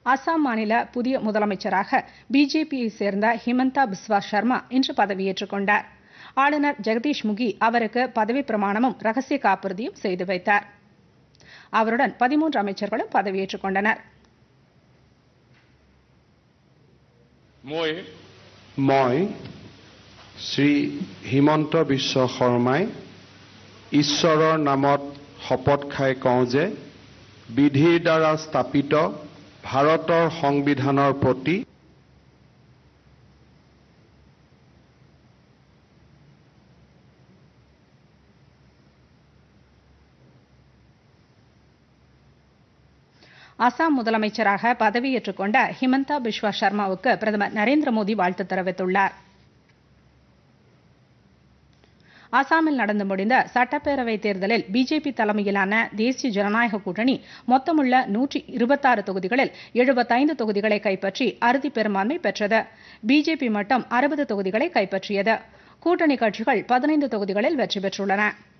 அசாம் மாநில புதிய முதலமைச்சராக பிஜேபியை சேர்ந்த ஹிமந்தா பிஸ்வா சர்மா இன்று பதவியேற்றுக் கொண்டார் ஆளுநர் ஜெகதீஷ் முகி அவருக்கு பதவிப் பிரமாணமும் ரகசிய காப்புறுதியும் செய்து வைத்தார் அவருடன் பதிமூன்று அமைச்சர்களும் பதவியேற்றுக் கொண்டனர் মই মই শ্ৰী হিমন্ত বিশ্ব শৰ্মাই ঈশ্বৰৰ নামত শপত খাই কওঁ যে বিধিৰ দ্বাৰা স্থাপিত ভাৰতৰ সংবিধানৰ প্ৰতি அசாம் முதலமைச்சராக பதவியேற்றுக் கொண்ட ஹிமந்தா பிஸ்வா சர்மாவுக்கு பிரதமர் நரேந்திர மோடி வாழ்த்து தெரிவித்துள்ளார் அசாமில் நடந்து முடிந்த சட்டப்பேரவை தேர்தலில் பிஜேபி தலைமையிலான தேசிய ஜனநாயக கூட்டணி மொத்தமுள்ள நூற்றி இருபத்தாறு தொகுதிகளில் எழுபத்தைந்து தொகுதிகளை கைப்பற்றி அறுதி பெரும்பான்மை பெற்றது பிஜேபி மட்டும் அறுபது தொகுதிகளை கைப்பற்றியது கூட்டணி கட்சிகள் பதினைந்து தொகுதிகளில் வெற்றி பெற்றுள்ளன